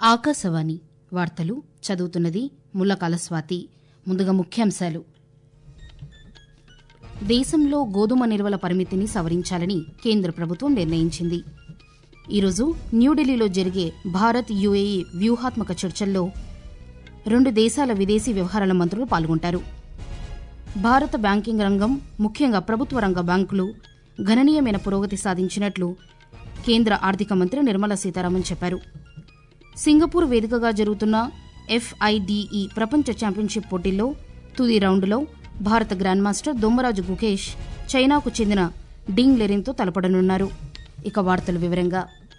ఆకాశవాణి వార్తలు చదువుతున్నది ముల్లకాల స్వాతి ముందుగా ముఖ్యాంశాలు దేశంలో గోధుమ నిల్వల పరిమితిని సవరించాలని కేంద్ర ప్రభుత్వం నిర్ణయించింది ఈరోజు న్యూఢిల్లీలో జరిగే భారత్ యుఏఈ వ్యూహాత్మక చర్చల్లో రెండు దేశాల విదేశీ వ్యవహారాల మంత్రులు పాల్గొంటారు భారత బ్యాంకింగ్ రంగం ముఖ్యంగా ప్రభుత్వ రంగ బ్యాంకులు గణనీయమైన పురోగతి సాధించినట్లు కేంద్ర ఆర్థిక మంత్రి నిర్మలా సీతారామన్ చెప్పారు సింగపూర్ వేదికగా జరుగుతున్న ఎఫ్ఐడిఈ ప్రపంచ ఛాంపియన్షిప్ పోటీల్లో తుది రౌండ్లో భారత గ్రాండ్ మాస్టర్ దొమ్మరాజు గుకేష్ చైనాకు చెందిన డింగ్ లెరిన్తో తలపడనున్నారు ఇక వార్తల వివరంగా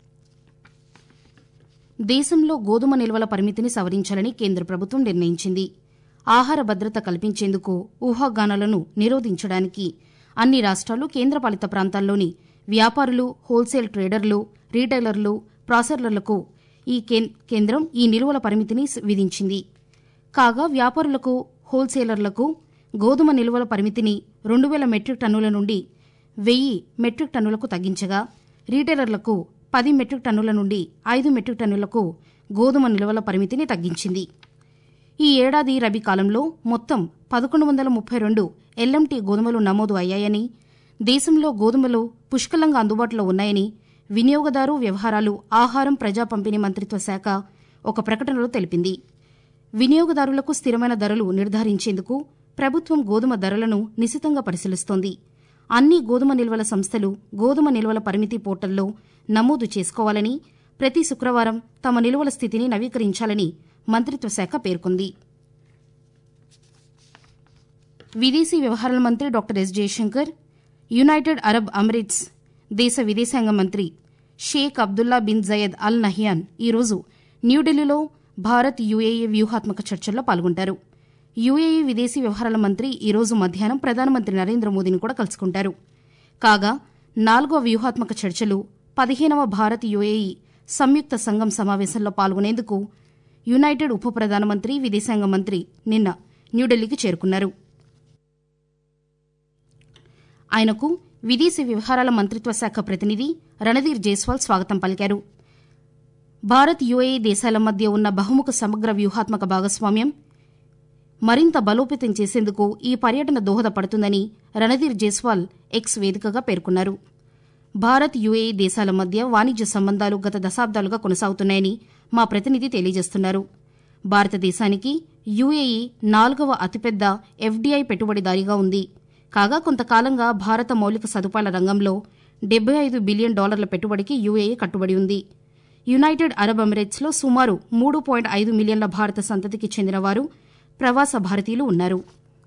దేశంలో గోధుమ నిల్వల పరిమితిని సవరించాలని కేంద్ర ప్రభుత్వం నిర్ణయించింది ఆహార భద్రత కల్పించేందుకు ఊహాగానాలను నిరోధించడానికి అన్ని రాష్ట్రాలు కేంద్రపాలిత ప్రాంతాల్లోని వ్యాపారులు హోల్సేల్ ట్రేడర్లు రీటైలర్లు ప్రాసెసర్లకు ఈ కేంద్రం ఈ నిల్వల పరిమితిని విధించింది కాగా వ్యాపారులకు హోల్సేలర్లకు గోధుమ నిల్వల పరిమితిని రెండు వేల మెట్రిక్ టన్నుల నుండి వెయ్యి మెట్రిక్ టన్నులకు తగ్గించగా రీటైలర్లకు పది మెట్రిక్ టన్నుల నుండి ఐదు మెట్రిక్ టన్నులకు గోధుమ నిల్వల పరిమితిని తగ్గించింది ఈ ఏడాది రబీ కాలంలో మొత్తం పదకొండు వందల ముప్పై రెండు ఎల్ఎంటీ గోధుమలు నమోదు అయ్యాయని దేశంలో గోధుమలు పుష్కలంగా అందుబాటులో ఉన్నాయని వినియోగదారు వ్యవహారాలు ఆహారం ప్రజా పంపిణీ మంత్రిత్వ శాఖ ఒక ప్రకటనలో తెలిపింది వినియోగదారులకు స్థిరమైన ధరలు నిర్ధారించేందుకు ప్రభుత్వం గోధుమ ధరలను నిశితంగా పరిశీలిస్తోంది అన్ని గోధుమ నిల్వల సంస్థలు గోధుమ నిల్వల పరిమితి పోర్టల్లో నమోదు చేసుకోవాలని ప్రతి శుక్రవారం తమ నిల్వల స్థితిని నవీకరించాలని మంత్రిత్వ శాఖ పేర్కొంది విదేశీ వ్యవహారాల మంత్రి doctor S Jaishankar United Arab Emirates దేశ విదేశాంగ మంత్రి Sheikh Abdullah bin Zayed Al Nahyan ఈరోజు న్యూఢిల్లీలో భారత్ యుఏఈ వ్యూహాత్మక చర్చల్లో పాల్గొంటారు యుఏఈ విదేశీ వ్యవహారాల మంత్రి ఈరోజు మధ్యాహ్నం ప్రధానమంత్రి నరేంద్ర మోదీని కూడా కలుసుకుంటారు కాగా నాలుగవ వ్యూహాత్మక చర్చలు పదిహేనవ భారత్ యుఏఈ సంయుక్త సంఘం సమావేశంలో పాల్గొనేందుకు యునైటెడ్ ఉప ప్రధానమంత్రి విదేశాంగ మంత్రి నిన్న న్యూఢిల్లీకి చేరుకున్నారు ఆయనకు విదేశీ వ్యవహారాల మంత్రిత్వ శాఖ ప్రతినిధి రణధీర్ జైస్వాల్ స్వాగతం పలికారు భారత్ యుఏఈ దేశాల మధ్య ఉన్న బహుముఖ సమగ్ర వ్యూహాత్మక భాగస్వామ్యం మరింత బలోపేతం చేసేందుకు ఈ పర్యటన దోహదపడుతుందని రణధీర్ జైస్వాల్ ఎక్స్ వేదికగా పేర్కొన్నారు భారత్ యుఏఈ దేశాల మధ్య వాణిజ్య సంబంధాలు గత దశాబ్దాలుగా కొనసాగుతున్నాయని మా ప్రతినిధి తెలియజేస్తున్నారు భారతదేశానికి యుఏఈ నాలుగవ అతిపెద్ద ఎఫ్డీఐ పెట్టుబడిదారీగా ఉంది కాగా కొంతకాలంగా భారత మౌలిక సదుపాయాల రంగంలో డెబ్బై ఐదు బిలియన్ డాలర్ల పెట్టుబడికి యుఏఈ కట్టుబడి ఉంది యునైటెడ్ అరబ్ ఎమిరేట్స్లో సుమారు మూడు పాయింట్ ఐదు మిలియన్ల భారత సంతతికి చెందిన వారు ప్రవాస భారతీయులు ఉన్నారు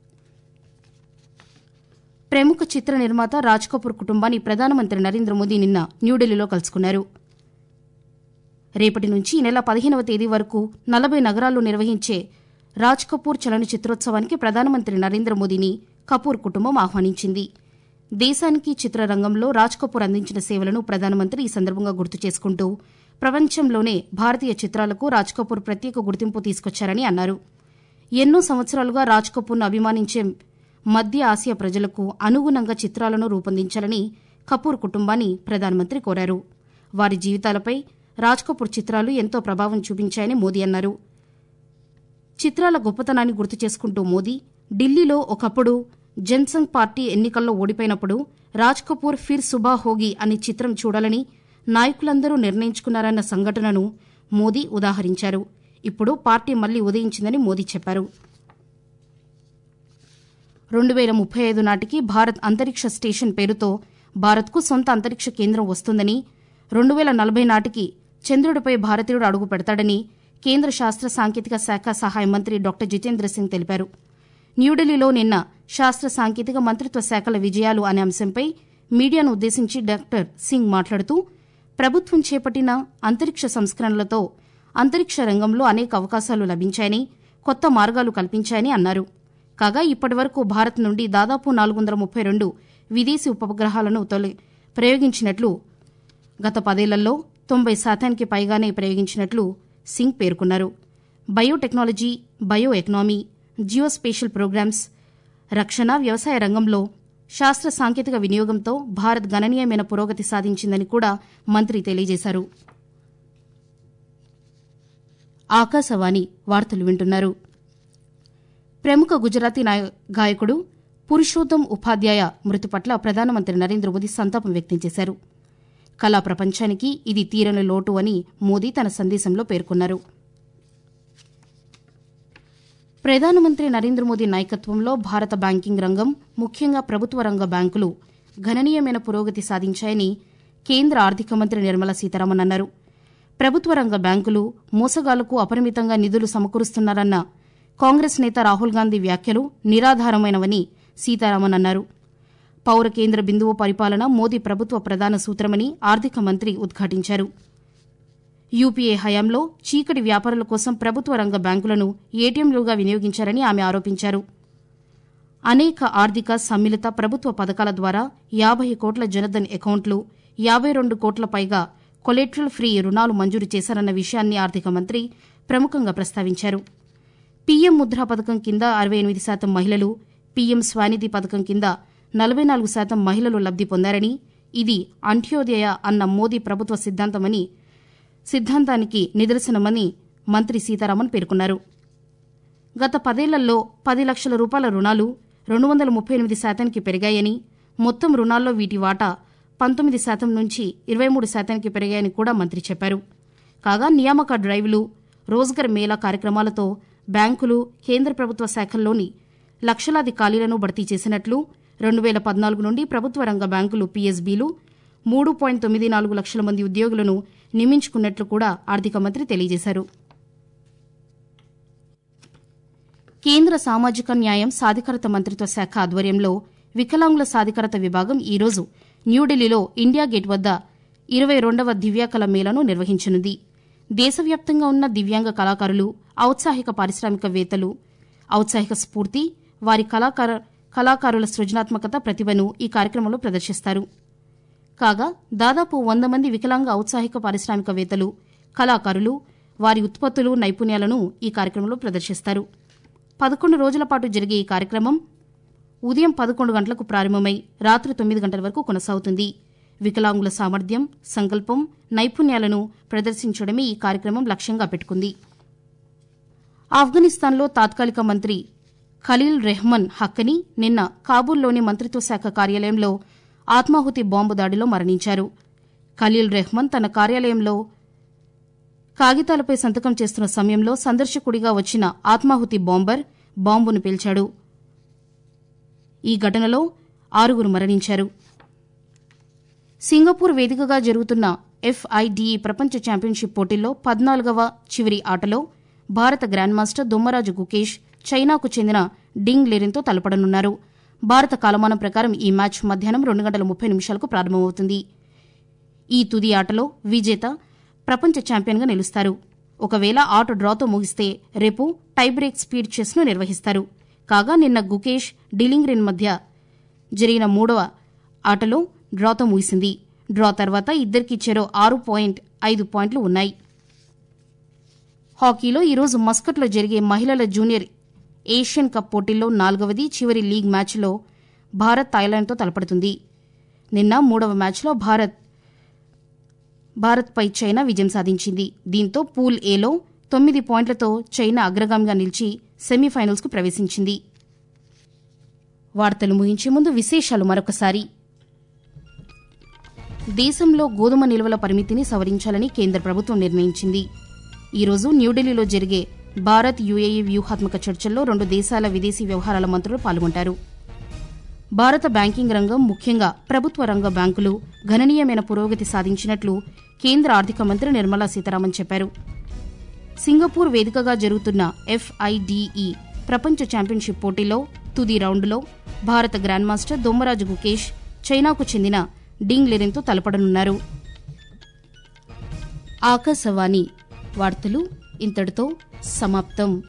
ప్రముఖ చిత్ర నిర్మాత రాజ్ కపూర్ కుటుంబాన్ని ప్రధానమంత్రి నరేంద్ర మోదీ నిన్న న్యూఢిల్లీలో కలుసుకున్నారు రేపటి నుంచి ఈ నెల పదిహేనవ తేదీ వరకు నలభై నగరాల్లో నిర్వహించే రాజ్ కపూర్ చలన చిత్రోత్సవానికి ప్రధానమంత్రి నరేంద్ర మోదీని కపూర్ కుటుంబం ఆహ్వానించింది దేశానికి చిత్రరంగంలో రాజ్ కపూర్ అందించిన సేవలను ప్రధానమంత్రి ఈ సందర్భంగా గుర్తు చేసుకుంటూ ప్రపంచంలోనే భారతీయ చిత్రాలకు రాజ్ కపూర్ ప్రత్యేక గుర్తింపు తీసుకొచ్చారని అన్నారు ఎన్నో సంవత్సరాలుగా రాజ్ కపూర్ను అభిమానించే మధ్య ఆసియా ప్రజలకు అనుగుణంగా చిత్రాలను రూపొందించాలని కపూర్ కుటుంబాన్ని ప్రధానమంత్రి కోరారు వారి జీవితాలపై రాజ్ కపూర్ చిత్రాలు ఎంతో ప్రభావం చూపించాయని మోదీ అన్నారు చిత్రాల గొప్పతనాన్ని గుర్తు చేసుకుంటూ మోదీ ఢిల్లీలో ఒకప్పుడు జన్సంఘ్ పార్టీ ఎన్నికల్లో ఓడిపోయినప్పుడు రాజ్ కపూర్ ఫిర్ సుబా హోగి అనే చిత్రం చూడాలని నాయకులందరూ నిర్ణయించుకున్నారన్న సంఘటనను మోదీ ఉదాహరించారు ఇప్పుడు పార్టీ మళ్లీ ఉదయించిందని మోదీ చెప్పారు రెండు వేల ముప్పై ఐదు నాటికి భారత్ అంతరిక్ష స్టేషన్ పేరుతో భారత్కు సొంత అంతరిక్ష కేంద్రం వస్తుందని రెండు వేల నలభై నాటికి చంద్రుడిపై భారతీయుడు అడుగు పెడతాడని కేంద్ర శాస్త్ర సాంకేతిక శాఖ సహాయ మంత్రి డాక్టర్ జితేంద్ర సింగ్ తెలిపారు న్యూఢిల్లీలో నిన్న శాస్త్ర సాంకేతిక మంత్రిత్వ శాఖల విజయాలు అనే అంశంపై మీడియాను ఉద్దేశించి డాక్టర్ సింగ్ మాట్లాడుతూ ప్రభుత్వం చేపట్టిన అంతరిక్ష సంస్కరణలతో అంతరిక్ష రంగంలో అనేక అవకాశాలు లభించాయని కొత్త మార్గాలు కల్పించాయని అన్నారు కాగా ఇప్పటి వరకు భారత్ నుండి దాదాపు నాలుగు వందల ముప్పై రెండు విదేశీ ఉపగ్రహాలను తొలి ప్రయోగించినట్లు గత పదేళ్లలో తొంభై శాతానికి పైగానే ప్రయోగించినట్లు సింగ్ పేర్కొన్నారు biotechnology bio economy geospatial programmes రక్షణ వ్యవసాయ రంగంలో శాస్త్ర సాంకేతిక వినియోగంతో భారత్ గణనీయమైన పురోగతి సాధించిందని కూడా మంత్రి తెలియజేశారు ఆకాశవాణి వార్తలు వింటున్నారు ప్రముఖ గుజరాతీ నాయ గాయకుడు పురుషోత్తం ఉపాధ్యాయ మృతి పట్ల ప్రధానమంత్రి నరేంద్ర మోదీ సంతాపం వ్యక్తం చేశారు కళా ప్రపంచానికి ఇది తీరని లోటు అని మోదీ తన సందేశంలో పేర్కొన్నారు ప్రధానమంత్రి నరేంద్ర మోదీ నాయకత్వంలో భారత బ్యాంకింగ్ రంగం ముఖ్యంగా ప్రభుత్వ రంగ బ్యాంకులు గణనీయమైన పురోగతి సాధించాయని కేంద్ర ఆర్థిక మంత్రి నిర్మలా సీతారామన్ అన్నారు ప్రభుత్వ రంగ బ్యాంకులు మోసగాళ్లకు అపరిమితంగా నిధులు సమకూరుస్తున్నారన్న కాంగ్రెస్ నేత రాహుల్ గాంధీ వ్యాఖ్యలు నిరాధారమైనవని సీతారామన్ అన్నారు పౌర కేంద్ర బిందువు పరిపాలన మోదీ ప్రభుత్వ ప్రధాన సూత్రమని ఆర్థిక మంత్రి ఉద్ఘాటించారు యూపీఏ హయాంలో చీకటి వ్యాపారుల కోసం ప్రభుత్వ రంగ బ్యాంకులను ఏటీఎంలుగా వినియోగించారని ఆమె ఆరోపించారు అనేక ఆర్థిక సమ్మిళిత ప్రభుత్వ పథకాల ద్వారా యాభై కోట్ల జనధన్ అకౌంట్లు యాభై రెండు కోట్ల పైగా కొలెట్రల్ ఫ్రీ రుణాలు మంజూరు చేశారన్న విషయాన్ని ఆర్థిక మంత్రి ప్రముఖంగా ప్రస్తావించారు పీఎం ముద్రా పథకం కింద అరవై ఎనిమిది శాతం మహిళలు పీఎం స్వానిధి పథకం కింద నలభై నాలుగు శాతం మహిళలు లబ్ది పొందారని ఇది అంత్యోదయ అన్న మోదీ ప్రభుత్వ సిద్ధాంతమని సిద్ధాంతానికి నిదర్శనమని మంత్రి సీతారామన్ పేర్కొన్నారు గత పదేళ్లలో పది లక్షల రూపాయల రుణాలు రెండు వందల ముప్పై ఎనిమిది శాతానికి పెరిగాయని మొత్తం రుణాల్లో వీటి వాటా పంతొమ్మిది శాతం నుంచి ఇరవై మూడు శాతానికి పెరిగాయని కూడా మంత్రి చెప్పారు కాగా నియామక డ్రైవ్లు రోజ్గర్ మేళా కార్యక్రమాలతో బ్యాంకులు కేంద్ర ప్రభుత్వ శాఖల్లోని లక్షలాది ఖాళీలను భర్తీ చేసినట్లు రెండు వేల పద్నాలుగు నుండి ప్రభుత్వ రంగ బ్యాంకులు పీఎస్బీలు మూడు పాయింట్ తొమ్మిది నాలుగు లక్షల మంది ఉద్యోగులను నియమించుకున్నట్లు కూడా ఆర్థిక మంత్రి తెలియజేశారు కేంద్ర సామాజిక న్యాయం సాధికారత మంత్రిత్వ శాఖ ఆధ్వర్యంలో వికలాంగుల సాధికారత విభాగం ఈరోజు న్యూఢిల్లీలో ఇండియా గేట్ వద్ద ఇరవై రెండవ దివ్యాకళ మేళను నిర్వహించనుంది దేశవ్యాప్తంగా ఉన్న దివ్యాంగ కళాకారులు ఔత్సాహిక పారిశ్రామికవేత్తలు ఔత్సాహిక స్ఫూర్తి వారి కళాకార కళాకారుల సృజనాత్మకత ప్రతిభను ఈ కార్యక్రమంలో ప్రదర్శిస్తారు కాగా దాదాపు వంద మంది వికలాంగ ఔత్సాహిక పారిశ్రామికవేత్తలు కళాకారులు వారి ఉత్పత్తులు నైపుణ్యాలను ఈ కార్యక్రమంలో ప్రదర్శిస్తారు పదకొండు రోజుల పాటు జరిగే ఈ కార్యక్రమం ఉదయం పదకొండు గంటలకు ప్రారంభమై రాత్రి తొమ్మిది గంటల వరకు కొనసాగుతుంది వికలాంగుల సామర్థ్యం సంకల్పం నైపుణ్యాలను ప్రదర్శించడమే ఈ కార్యక్రమం లక్ష్యంగా పెట్టుకుంది ఆఫ్ఘనిస్తాన్లో తాత్కాలిక మంత్రి ఖలీల్ రెహ్మన్ హక్కని నిన్న కాబూల్లోని మంత్రిత్వ శాఖ కార్యాలయంలో ఆత్మాహుతి బాంబు దాడిలో మరణించారు ఖలీల్ రెహ్మన్ తన కార్యాలయంలో కాగితాలపై సంతకం చేస్తున్న సమయంలో సందర్శకుడిగా వచ్చిన ఆత్మాహుతి బాంబర్ బాంబును పేల్చాడు ఈ ఘటనలో ఆరుగురు మరణించారు సింగపూర్ వేదికగా జరుగుతున్న ఎఫ్ఐడిఈ ప్రపంచ ఛాంపియన్షిప్ పోటీల్లో పద్నాలుగవ చివరి ఆటలో భారత గ్రాండ్ మాస్టర్ దొమ్మరాజు గుకేష్ చైనాకు చెందిన డింగ్ లెరిన్తో తలపడనున్నారు భారత కాలమానం ప్రకారం ఈ మ్యాచ్ మధ్యాహ్నం రెండు గంటల ముప్పై నిమిషాలకు ప్రారంభమవుతుంది ఈ తుది ఆటలో విజేత ప్రపంచ ఛాంపియన్గా నిలుస్తారు ఒకవేళ ఆట డ్రాతో ముగిస్తే రేపు టైబ్రేక్ స్పీడ్ చెస్ను నిర్వహిస్తారు కాగా నిన్న గుకేష్ డిలింగ్రిన్ మధ్య జరిగిన మూడవ ఆటలో డ్రాతో ముగిసింది డ్రా తర్వాత ఇద్దరికి చెరో ఆరు పాయింట్ ఐదు పాయింట్లు ఉన్నాయి హాకీలో ఈరోజు మస్కట్లో జరిగే మహిళల జూనియర్ ఏషియన్ కప్ పోటీల్లో నాలుగవది చివరి లీగ్ మ్యాచ్లో భారత్ థాయిలాండ్తో తలపడుతుంది నిన్న మూడవ మ్యాచ్లో భారత్ భారత్పై చైనా విజయం సాధించింది దీంతో పూల్ ఏలో తొమ్మిది పాయింట్లతో చైనా అగ్రగామిగా నిలిచి సెమీఫైనల్స్కు ప్రవేశించింది వార్తలు ముగించే ముందు విశేషాలు మరొకసారి దేశంలో గోధుమ నిల్వల పరిమితిని సవరించాలని కేంద్ర ప్రభుత్వం నిర్ణయించింది ఈరోజు న్యూఢిల్లీలో జరిగే భారత్ యుఏఈ వ్యూహాత్మక చర్చల్లో రెండు దేశాల విదేశీ వ్యవహారాల మంత్రులు పాల్గొంటారు భారత బ్యాంకింగ్ రంగం ముఖ్యంగా ప్రభుత్వ రంగ బ్యాంకులు గణనీయమైన పురోగతి సాధించినట్లు కేంద్ర ఆర్థిక మంత్రి నిర్మలా సీతారామన్ చెప్పారు సింగపూర్ వేదికగా జరుగుతున్న ఎఫ్ఐడిఈ ప్రపంచ ఛాంపియన్షిప్ పోటీలో తుది రౌండ్లో భారత గ్రాండ్ మాస్టర్ దొమ్మరాజు గుకేష్ చైనాకు చెందిన డింగ్ లెరిన్తో తలపడనున్నారు ఆకాశవాణి వార్తలు ఇంతటితో సమాప్తం